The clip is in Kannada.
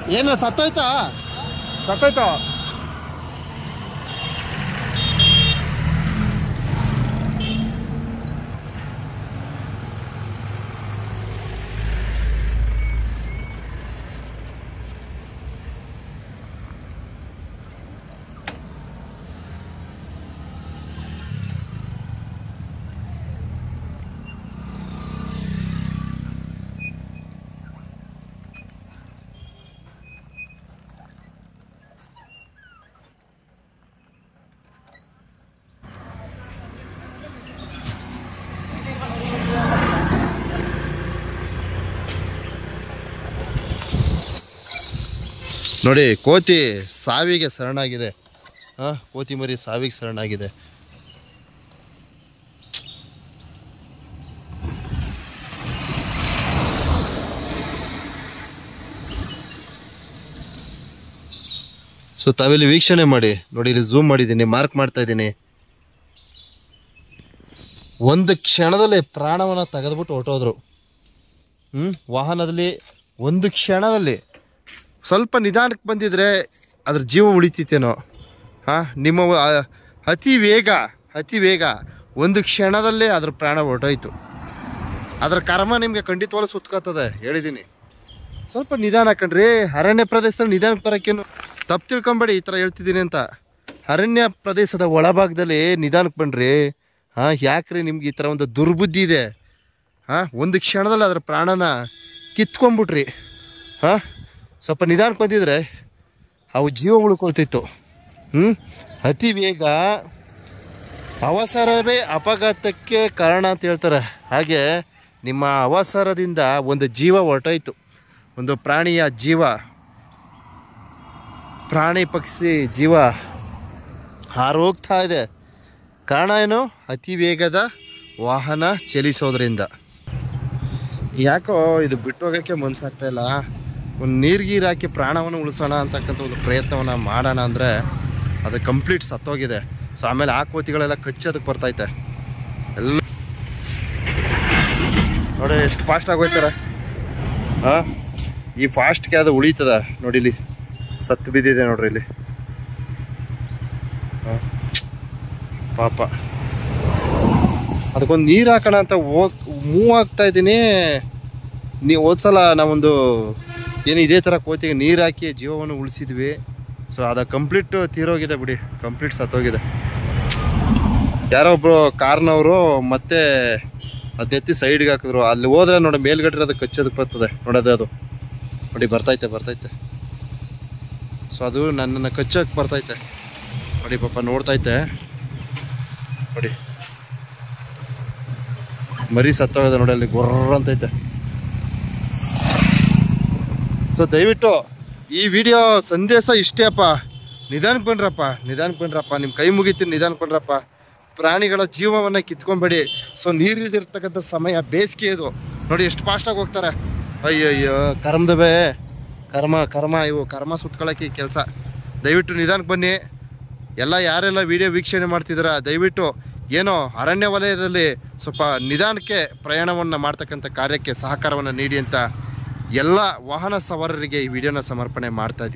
ಏನು ಸತ್ತೋಯ್ತಾ ಸತ್ತೋಯ್ತು ನೋಡಿ ಕೋತಿ ಸಾವಿಗೆ ಶರಣಾಗಿದೆ ಹಾ ಕೋತಿ ಮರಿ ಸಾವಿಗೆ ಶರಣಾಗಿದೆ ಸೊ ತಾವಿಲ್ಲಿ ವೀಕ್ಷಣೆ ಮಾಡಿ ನೋಡಿ ಇಲ್ಲಿ ಝೂಮ್ ಮಾಡಿದ್ದೀನಿ ಮಾರ್ಕ್ ಮಾಡ್ತಾ ಇದ್ದೀನಿ ಒಂದು ಕ್ಷಣದಲ್ಲಿ ಪ್ರಾಣವನ್ನ ತೆಗೆದ್ಬಿಟ್ಟು ಹೊರಟೋದ್ರು ಹ್ಮ್ ವಾಹನದಲ್ಲಿ ಒಂದು ಕ್ಷಣದಲ್ಲಿ ಸ್ವಲ್ಪ ನಿಧಾನಕ್ಕೆ ಬಂದಿದ್ರೆ ಅದ್ರ ಜೀವ ಉಳಿತಿತ್ತೇನೋ ಹಾಂ ನಿಮ್ಮ ಆ, ಅತಿ ವೇಗ ಅತಿ ವೇಗ ಒಂದು ಕ್ಷಣದಲ್ಲೇ ಅದ್ರ ಪ್ರಾಣ ಹೊರಟೋಯ್ತು ಅದ್ರ ಕರ್ಮ ನಿಮಗೆ ಖಂಡಿತವಾಗ್ಲೂ ಸುತ್ಕೋತದೆ ಹೇಳಿದ್ದೀನಿ ಸ್ವಲ್ಪ ನಿಧಾನ ಕಣ್ರಿ ಅರಣ್ಯ ಪ್ರದೇಶದಲ್ಲಿ ನಿಧಾನಕ್ಕೆ ಬರೋಕ್ಕೇನು ತಪ್ಪು ತಿಳ್ಕೊಂಬೇಡಿ ಈ ಥರ ಹೇಳ್ತಿದ್ದೀನಿ ಅಂತ ಅರಣ್ಯ ಪ್ರದೇಶದ ಒಳಭಾಗದಲ್ಲಿ ನಿಧಾನಕ್ಕೆ ಬನ್ರಿ ಹಾಂ ಯಾಕ್ರಿ ನಿಮ್ಗೆ ಈ ಥರ ಒಂದು ದುರ್ಬುದ್ಧಿ ಇದೆ ಹಾಂ ಒಂದು ಕ್ಷಣದಲ್ಲಿ ಅದ್ರ ಪ್ರಾಣನ ಕಿತ್ಕೊಂಡ್ಬಿಟ್ರಿ ಹಾಂ ಸ್ವಲ್ಪ ನಿಧಾನಕ್ಕೆ ಬಂದಿದ್ರೆ ಅವು ಜೀವ ಉಳ್ಕೊಳ್ತಿತ್ತು ಹ್ಞೂ ಅತಿ ವೇಗ ಅವಸರವೇ ಅಪಘಾತಕ್ಕೆ ಕಾರಣ ಅಂತ ಹೇಳ್ತಾರೆ ಹಾಗೆ ನಿಮ್ಮ ಅವಸರದಿಂದ ಒಂದು ಜೀವ ಹೊರಟೋಯ್ತು ಒಂದು ಪ್ರಾಣಿಯ ಜೀವ ಪ್ರಾಣಿ ಪಕ್ಷಿ ಜೀವ ಹಾರೋಗ್ತಾ ಇದೆ ಕಾರಣ ಏನು ಅತಿ ವೇಗದ ವಾಹನ ಚಲಿಸೋದ್ರಿಂದ ಯಾಕೋ ಇದು ಬಿಟ್ಟು ಹೋಗೋಕ್ಕೆ ಮನ್ಸಾಗ್ತಾ ಇಲ್ಲ ಒಂದು ನೀರು ಗೀರು ಹಾಕಿ ಪ್ರಾಣವನ್ನು ಉಳಿಸೋಣ ಅಂತಕ್ಕಂಥ ಒಂದು ಪ್ರಯತ್ನವನ್ನು ಮಾಡೋಣ ಅಂದರೆ ಅದು ಕಂಪ್ಲೀಟ್ ಸತ್ತೋಗಿದೆ ಸೊ ಆಮೇಲೆ ಆ ಕೋತಿಗಳೆಲ್ಲ ಕಚ್ಚೋದಕ್ಕೆ ಬರ್ತೈತೆ ಎಲ್ಲ ನೋಡಿ ಎಷ್ಟು ಫಾಸ್ಟ್ ಆಗೋಯ್ತಾರೆ ಹಾಂ ಈ ಫಾಸ್ಟ್ಗೆ ಅದು ಉಳಿತದ ನೋಡಿ ಇಲ್ಲಿ ಸತ್ತು ಬಿದ್ದಿದೆ ನೋಡ್ರಿ ಇಲ್ಲಿ ಹಾಂ ಪಾಪ ಅದಕ್ಕೊಂದು ನೀರು ಹಾಕೋಣ ಅಂತ ಹೋಗ್ ಮೂವ್ ಆಗ್ತಾ ಇದ್ದೀನಿ ನೀವು ಹೋದ್ಸಲ ನಾವೊಂದು ಏನು ಇದೇ ಥರ ಕೋತಿಗೆ ನೀರು ಹಾಕಿ ಜೀವವನ್ನು ಉಳಿಸಿದ್ವಿ ಸೊ ಅದು ಕಂಪ್ಲೀಟ್ ತೀರೋಗಿದೆ ಬಿಡಿ ಕಂಪ್ಲೀಟ್ ಸತ್ತೋಗಿದೆ ಯಾರೋ ಒಬ್ರು ಕಾರ್ನವರು ಮತ್ತೆ ಅದೆತ್ತಿ ಸೈಡ್ಗೆ ಹಾಕಿದ್ರು ಅಲ್ಲಿ ಹೋದ್ರೆ ನೋಡಿ ಮೇಲ್ಗಡೆ ಅದು ಕಚ್ಚೋದಕ್ಕೆ ಬರ್ತದೆ ನೋಡೋದು ಅದು ನೋಡಿ ಬರ್ತೈತೆ ಬರ್ತೈತೆ ಸೊ ಅದು ನನ್ನನ್ನು ಕಚ್ಚೋಕೆ ಬರ್ತೈತೆ ನೋಡಿ ಪಾಪ ನೋಡ್ತೈತೆ ನೋಡಿ ಮರಿ ಸತ್ತೋಗಿದೆ ನೋಡಿ ಅಲ್ಲಿ ಗೊರ್ರ ಅಂತೈತೆ ಸೊ ದಯವಿಟ್ಟು ಈ ವಿಡಿಯೋ ಸಂದೇಶ ಇಷ್ಟೇ ಅಪ್ಪ ನಿಧಾನಕ್ಕೆ ಬನ್ರಪ್ಪ ನಿಧಾನಕ್ಕೆ ಬನ್ರಪ್ಪ ನಿಮ್ಮ ಕೈ ಮುಗಿತೀನಿ ನಿಧಾನಕ್ಕೆ ಬನ್ರಪ್ಪ ಪ್ರಾಣಿಗಳ ಜೀವವನ್ನು ಕಿತ್ಕೊಂಬೇಡಿ ಸೊ ನೀರಿಲ್ದಿರ್ತಕ್ಕಂಥ ಸಮಯ ಬೇಸಿಗೆ ಇದು ನೋಡಿ ಎಷ್ಟು ಫಾಸ್ಟಾಗಿ ಹೋಗ್ತಾರೆ ಅಯ್ಯಯ್ಯೋ ಕರ್ಮದವೇ ಕರ್ಮ ಕರ್ಮ ಇವು ಕರ್ಮ ಸುತ್ಕೊಳ್ಳೋಕೆ ಕೆಲಸ ದಯವಿಟ್ಟು ನಿಧಾನಕ್ಕೆ ಬನ್ನಿ ಎಲ್ಲ ಯಾರೆಲ್ಲ ವಿಡಿಯೋ ವೀಕ್ಷಣೆ ಮಾಡ್ತಿದ್ದೀರಾ ದಯವಿಟ್ಟು ಏನೋ ಅರಣ್ಯ ವಲಯದಲ್ಲಿ ಸ್ವಲ್ಪ ನಿಧಾನಕ್ಕೆ ಪ್ರಯಾಣವನ್ನು ಮಾಡ್ತಕ್ಕಂಥ ಕಾರ್ಯಕ್ಕೆ ಸಹಕಾರವನ್ನು ನೀಡಿ ಅಂತ ಎಲ್ಲ ವಾಹನ ಸವಾರರಿಗೆ ಈ ವಿಡಿಯೋನ ಸಮರ್ಪಣೆ ಮಾಡ್ತಾ ಇದ್ದೀನಿ